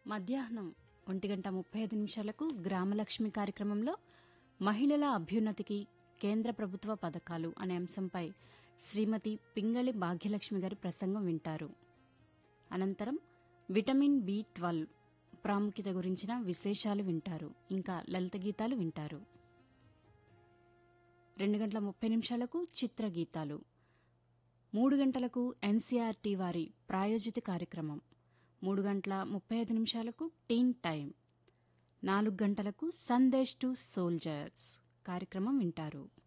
మధ్యాహ్నం ఒంటి గంట ముప్పై ఐదు నిమిషాలకు గ్రామలక్ష్మి కార్యక్రమంలో మహిళల అభ్యున్నతికి కేంద్ర ప్రభుత్వ పథకాలు అనే అంశంపై శ్రీమతి పింగళి భాగ్యలక్ష్మి గారి ప్రసంగం వింటారు అనంతరం విటమిన్ బి ట్వెల్వ్ ప్రాముఖ్యత గురించిన విశేషాలు వింటారు ఇంకా లలిత గీతాలు వింటారు రెండు గంటల ముప్పై నిమిషాలకు చిత్రగీతాలు మూడు గంటలకు ఎన్సీఆర్టీ వారి ప్రాయోజిత కార్యక్రమం మూడు గంటల ముప్పై ఐదు నిమిషాలకు టీన్ టైం నాలుగు గంటలకు సందేశ్ టు సోల్జర్స్ కార్యక్రమం వింటారు